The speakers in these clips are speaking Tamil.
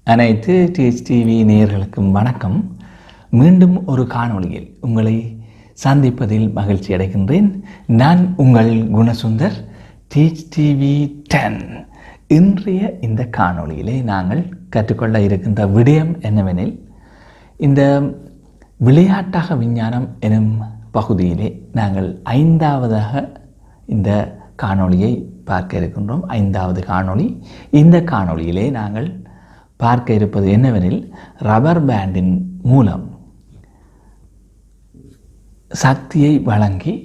அனைத்து டிஹெச்டிவி நேயர்களுக்கும் வணக்கம் மீண்டும் ஒரு காணொளியில் உங்களை சந்திப்பதில் மகிழ்ச்சி அடைகின்றேன் நான் உங்கள் குணசுந்தர் டிஹெச்டிவி டென் இன்றைய இந்த காணொளியிலே நாங்கள் கற்றுக்கொள்ள இருக்கின்ற விடயம் என்னவெனில் இந்த விளையாட்டாக விஞ்ஞானம் எனும் பகுதியிலே நாங்கள் ஐந்தாவதாக இந்த காணொளியை பார்க்க இருக்கின்றோம் ஐந்தாவது காணொளி இந்த காணொளியிலே நாங்கள் பார்க்க இருப்பது என்னவெனில் ரப்பர் பேண்டின் மூலம் சக்தியை வழங்கி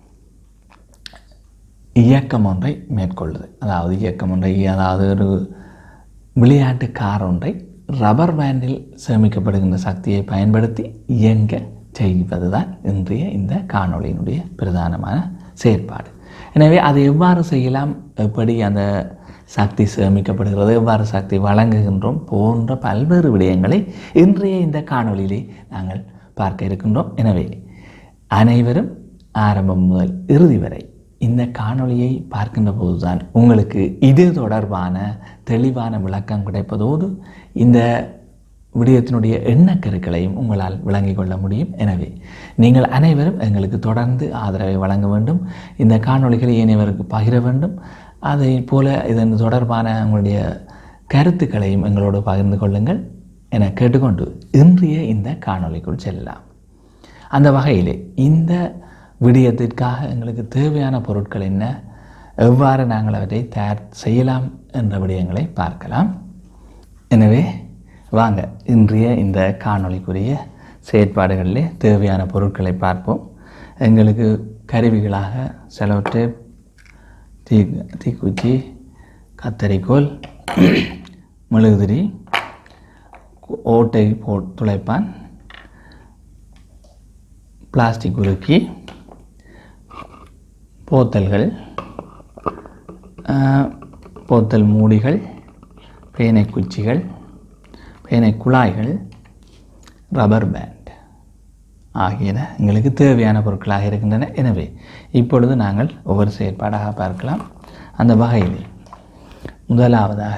இயக்கம் ஒன்றை மேற்கொள்ளுது அதாவது இயக்கம் ஒன்றை அதாவது ஒரு விளையாட்டு கார் ஒன்றை ரப்பர் பேண்டில் சேமிக்கப்படுகின்ற சக்தியை பயன்படுத்தி இயங்க செய்வது தான் இன்றைய இந்த காணொளியினுடைய பிரதானமான செயற்பாடு எனவே அதை எவ்வாறு செய்யலாம் எப்படி அந்த சக்தி சேமிக்கப்படுகிறது எவ்வாறு சக்தி வழங்குகின்றோம் போன்ற பல்வேறு விடயங்களை இன்றைய இந்த காணொளியிலே நாங்கள் பார்க்க இருக்கின்றோம் எனவே அனைவரும் ஆரம்பம் முதல் இறுதி வரை இந்த காணொளியை பார்க்கின்ற போதுதான் உங்களுக்கு இது தொடர்பான தெளிவான விளக்கம் கிடைப்பதோடு இந்த விடயத்தினுடைய எண்ணக்கருக்களையும் உங்களால் விளங்கிக் கொள்ள முடியும் எனவே நீங்கள் அனைவரும் எங்களுக்கு தொடர்ந்து ஆதரவை வழங்க வேண்டும் இந்த காணொளிகளை ஏனையவருக்கு பகிர வேண்டும் அதை போல இதன் தொடர்பான உங்களுடைய கருத்துக்களையும் எங்களோடு பகிர்ந்து கொள்ளுங்கள் என கேட்டுக்கொண்டு இன்றைய இந்த காணொளிக்குள் செல்லலாம் அந்த வகையிலே இந்த விடயத்திற்காக எங்களுக்கு தேவையான பொருட்கள் என்ன எவ்வாறு நாங்கள் அவற்றை தயார் செய்யலாம் என்ற விடயங்களை பார்க்கலாம் எனவே வாங்க இன்றைய இந்த காணொளிக்குரிய செயற்பாடுகளிலே தேவையான பொருட்களை பார்ப்போம் எங்களுக்கு கருவிகளாக செலவுட்டு தீ தீக்குச்சி கத்தரிக்கோல் மெழுகுதிரி ஓட்டை போ துளைப்பான் பிளாஸ்டிக் உருக்கி போத்தல்கள் போத்தல் மூடிகள் பேனை குச்சிகள் பேனை குழாய்கள் ரப்பர் பேண்ட் ஆகியன எங்களுக்கு தேவையான பொருட்களாக இருக்கின்றன எனவே இப்பொழுது நாங்கள் ஒவ்வொரு செயற்பாடாக பார்க்கலாம் அந்த வகையில் முதலாவதாக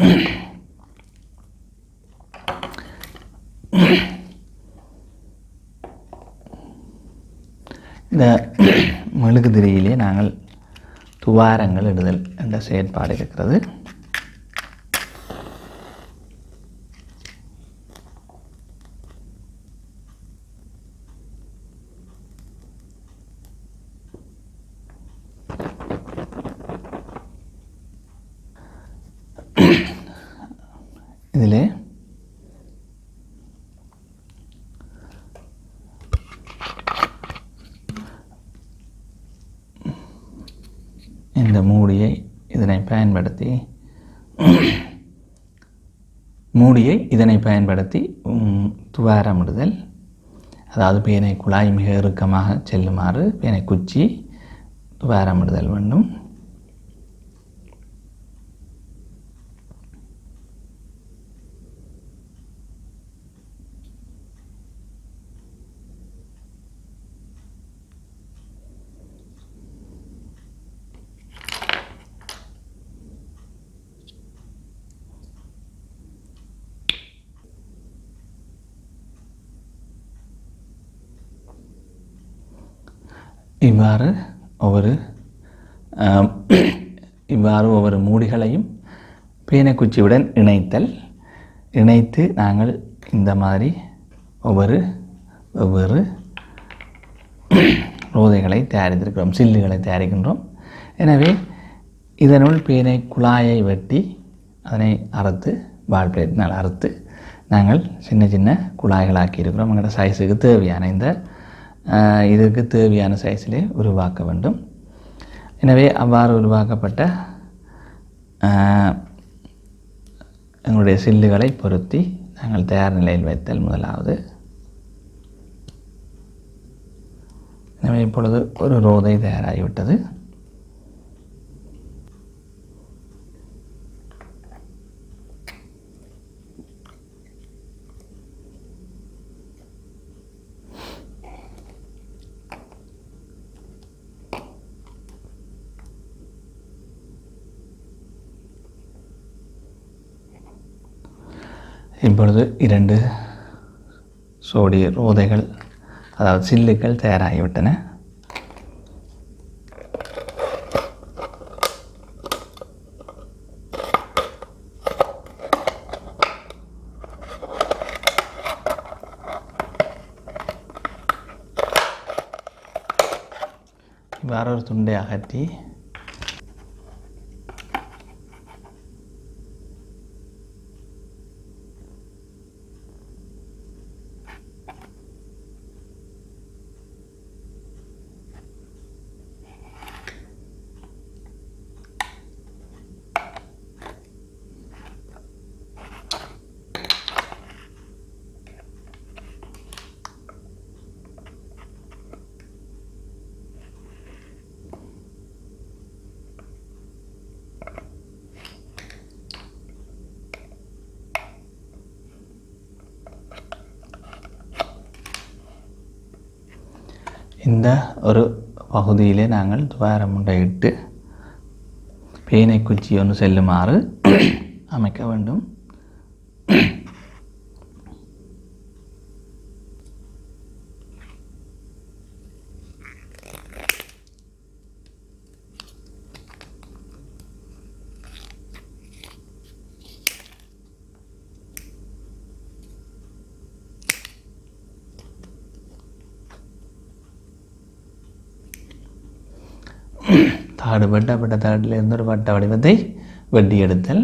இந்த மெழுகுதிரியிலே நாங்கள் துவாரங்கள் இடுதல் என்ற செயற்பாடு இருக்கிறது இதில் இந்த மூடியை இதனை பயன்படுத்தி மூடியை இதனை பயன்படுத்தி துவாரமிடுதல் அதாவது பேனை குழாய் மிக இறுக்கமாக செல்லுமாறு பேனை குச்சி துவாரமிடுதல் வேண்டும் இவ்வாறு ஒவ்வொரு இவ்வாறு ஒவ்வொரு மூடிகளையும் பேனைக்குச்சியுடன் இணைத்தல் இணைத்து நாங்கள் இந்த மாதிரி ஒவ்வொரு ஒவ்வொரு ரோதைகளை தயாரித்திருக்கிறோம் சில்லுகளை தயாரிக்கின்றோம் எனவே இதனுள் பேனை குழாயை வெட்டி அதனை அறுத்து வால் பிளேட்டினால் அறுத்து நாங்கள் சின்ன சின்ன குழாய்களாக்கி இருக்கிறோம் எங்களோட சைஸுக்கு தேவையான இந்த இதற்கு தேவையான சைஸிலே உருவாக்க வேண்டும் எனவே அவ்வாறு உருவாக்கப்பட்ட எங்களுடைய சில்லுகளை பொருத்தி நாங்கள் தயார் நிலையில் வைத்தல் முதலாவது எனவே இப்பொழுது ஒரு ரோதை தயாராகிவிட்டது இப்பொழுது இரண்டு சோடிய ரோதைகள் அதாவது சில்லுக்கள் தயாராகிவிட்டன இவ்வாறு ஒரு துண்டை அகற்றி இந்த ஒரு பகுதியிலே நாங்கள் துவாரம் இட்டு பேனை குச்சி ஒன்று செல்லுமாறு அமைக்க வேண்டும் தாடு வெட்டப்பட்ட தாடிலிருந்து ஒரு வட்ட வடிவத்தை வெட்டி எடுத்தல்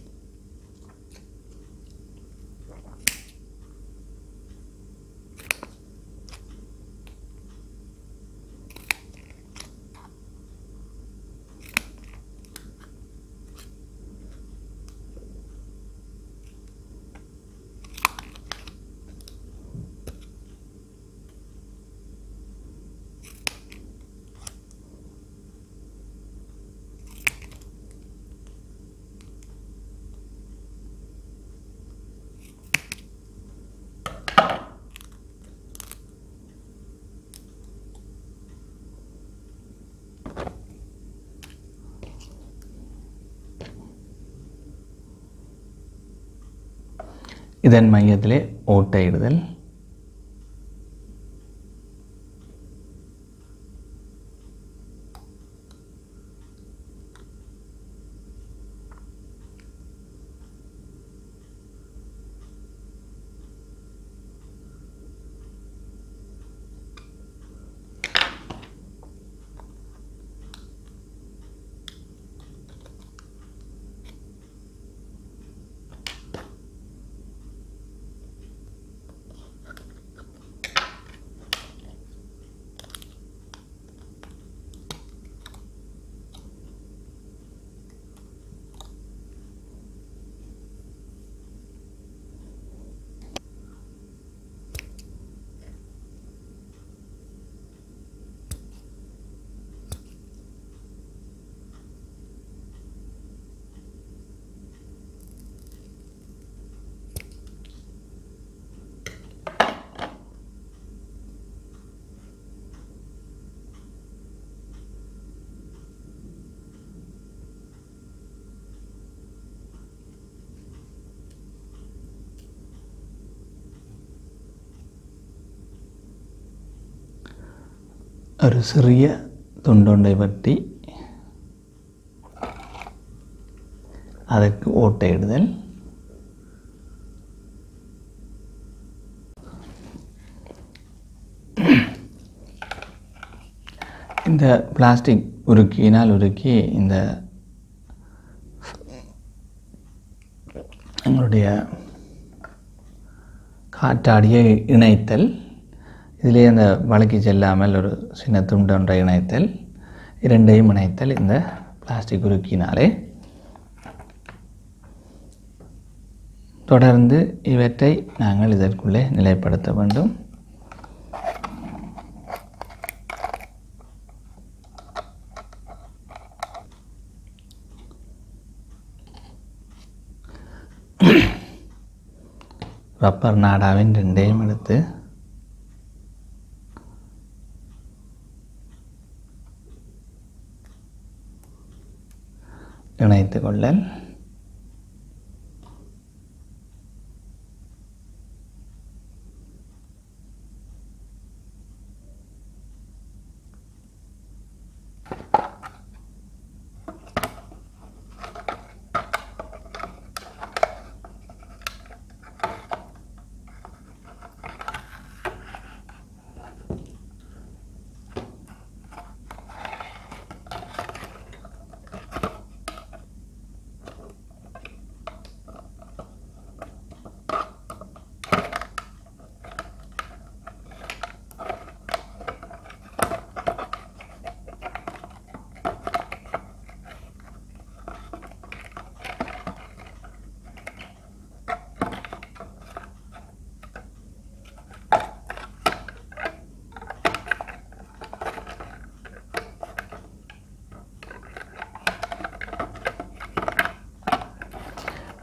இதன் மையத்திலே ஓட்டையிடுதல் ஒரு சிறிய துண்டொன்றை பற்றி அதற்கு ஓட்டையிடுதல் இந்த பிளாஸ்டிக் உருக்கியினால் உருக்கி இந்த எங்களுடைய காற்றாடியை இணைத்தல் இதிலே அந்த வழுக்கி செல்லாமல் ஒரு சின்ன துண்டொன்றை இணைத்தல் இரண்டையும் இணைத்தல் இந்த பிளாஸ்டிக் உருக்கினாலே தொடர்ந்து இவற்றை நாங்கள் இதற்குள்ளே நிலைப்படுத்த வேண்டும் ரப்பர் நாடாவின் ரெண்டையும் எடுத்து இணைத்து கொள்ளல்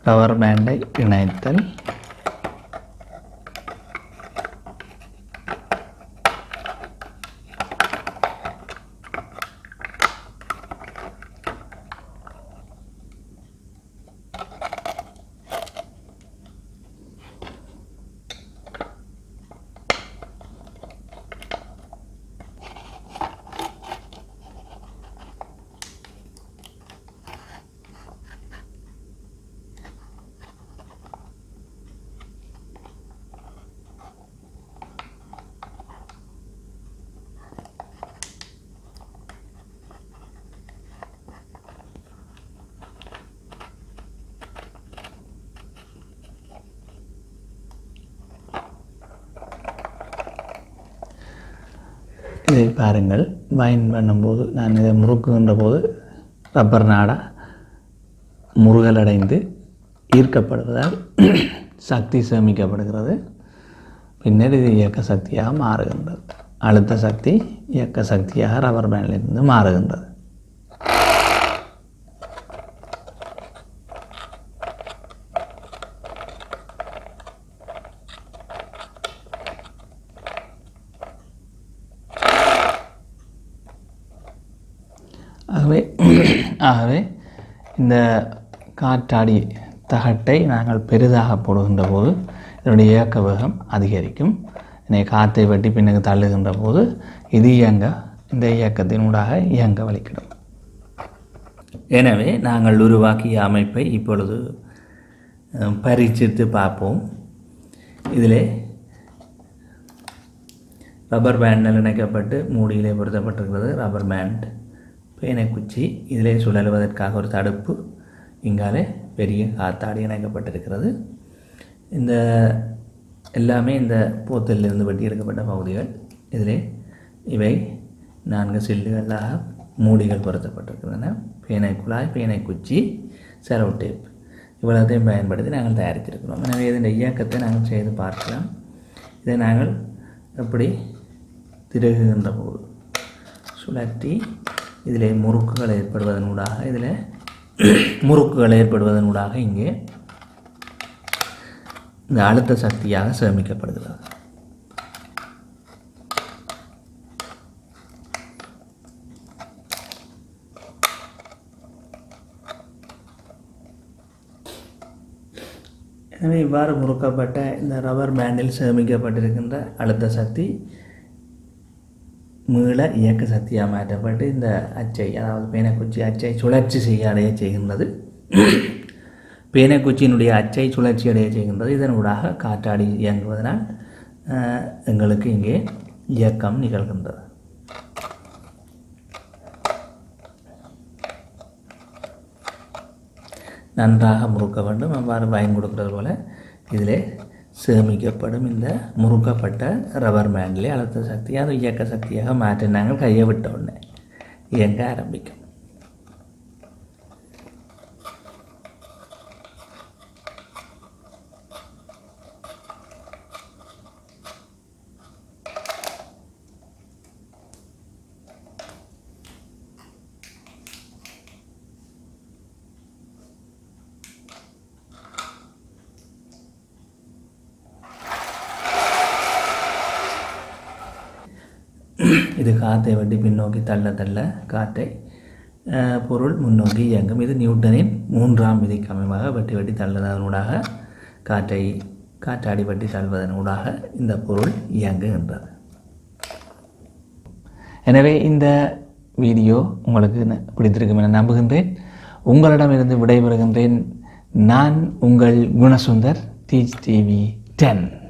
ரவர் பேண்டை இணைத்தல் இதை பாருங்கள் வைன் பண்ணும்போது நான் இதை முறுக்குகின்ற போது ரப்பர் நாடா முருகலடைந்து ஈர்க்கப்படுவதால் சக்தி சேமிக்கப்படுகிறது பின்னர் இது இயக்க சக்தியாக மாறுகின்றது அழுத்த சக்தி இயக்க சக்தியாக ரப்பர் பேண்டிலிருந்து மாறுகின்றது ஆகவே ஆகவே இந்த காற்றாடி தகட்டை நாங்கள் பெரிதாக போடுகின்ற போது இதனுடைய இயக்க வேகம் அதிகரிக்கும் இதனை காற்றை வெட்டி பின்னுக்கு தள்ளுகின்ற போது இது இயங்க இந்த இயக்கத்தின் ஊடாக இயங்க வலிக்கிடும் எனவே நாங்கள் உருவாக்கிய அமைப்பை இப்பொழுது அஹ், பரீட்சித்து பார்ப்போம் இதிலே ரப்பர் பேண்டில் இணைக்கப்பட்டு மூடியிலே பொருத்தப்பட்டிருக்கிறது ரப்பர் பேண்ட் பேனை குச்சி இதிலே சுழலுவதற்காக ஒரு தடுப்பு இங்காலே பெரிய காத்தாடி இணைக்கப்பட்டிருக்கிறது இந்த எல்லாமே இந்த போத்தலிலிருந்து வெட்டி எடுக்கப்பட்ட பகுதிகள் இதிலே இவை நான்கு சில்லுகளாக மூடிகள் பொருத்தப்பட்டிருக்கின்றன பேனை குழாய் பேனை குச்சி செலவு டேப் இவ்வளத்தையும் பயன்படுத்தி நாங்கள் தயாரித்திருக்கிறோம் எனவே இதன் இயக்கத்தை நாங்கள் செய்து பார்க்கலாம் இதை நாங்கள் எப்படி திருகுகின்ற போது சுழற்றி இதிலே முறுக்குகள் ஏற்படுவதனூடாக இதில் முறுக்குகள் ஏற்படுவதனூடாக இங்கே இந்த அழுத்த சக்தியாக சேமிக்கப்படுகிறது எனவே இவ்வாறு முறுக்கப்பட்ட இந்த ரப்பர் பேண்டில் சேமிக்கப்பட்டிருக்கின்ற அழுத்த சக்தி மீள இயக்க சக்தியாக மாற்றப்பட்டு இந்த அச்சை அதாவது பேனைக்குச்சி அச்சை சுழற்சி செய்ய அடைய செய்கின்றது பேனைக்குச்சியினுடைய அச்சை சுழற்சி அடைய செய்கின்றது இதன் ஊடாக காற்றாடி இயங்குவதனால் அஹ், எங்களுக்கு இங்கே இயக்கம் நிகழ்கின்றது நன்றாக முறுக்க வேண்டும் அவ்வாறு பயன் கொடுக்கிறது போல இதிலே சேமிக்கப்படும் இந்த முறுக்கப்பட்ட ரப்பர் பேண்டிலே அழுத்த சக்தி அது இயக்க சக்தியாக மாற்றி நாங்கள் கையை விட்ட உடனே இயங்க ஆரம்பிக்கும் இது காற்றை வட்டி பின்னோக்கி தள்ள தள்ள காற்றை அஹ், பொருள் முன்னோக்கி இயங்கும் இது நியூட்டனின் மூன்றாம் விதிக்கு அமைவாக வெட்டி வெட்டி தள்ளுவதனூடாக காற்றை காற்றாடி வட்டி தள்ளுவதனூடாக இந்த பொருள் இயங்குகின்றது எனவே இந்த வீடியோ உங்களுக்கு ந- பிடித்திருக்கும் என நம்புகின்றேன் உங்களிடமிருந்து விடைபெறுகின்றேன் நான் உங்கள் குணசுந்தர் டீச் டிவி டென்